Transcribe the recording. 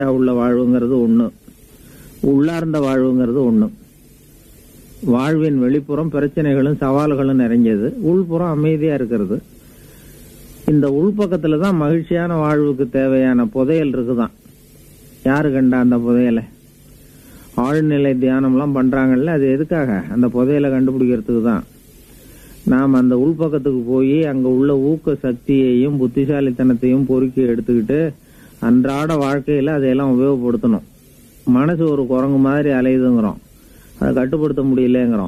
உள்ள வாழ்வுங்கிறது ஒண்ணு உள்ளார்ந்த வாழ்வுங்கிறது ஒண்ணு வாழ்வின் வெளிப்புறம் பிரச்சனைகளும் சவால்களும் நிறைஞ்சது உள்புறம் அமைதியா இருக்கிறது இந்த உள்பக்கத்துல தான் மகிழ்ச்சியான வாழ்வுக்கு தேவையான புதையல் இருக்குதான் யாரு கண்டா அந்த புதையலை ஆழ்நிலை தியானம்லாம் பண்றாங்கல்ல அது எதுக்காக அந்த புதையலை கண்டுபிடிக்கிறதுக்கு தான் நாம் அந்த உள்பக்கத்துக்கு போய் அங்க உள்ள ஊக்க சக்தியையும் புத்திசாலித்தனத்தையும் பொறுக்கி எடுத்துக்கிட்டு அன்றாட வாழ்க்கையில அதையெல்லாம் உபயோகப்படுத்தணும் மனசு ஒரு குரங்கு மாதிரி அலையுதுங்கிறோம் அதை கட்டுப்படுத்த முடியலங்கிறோம்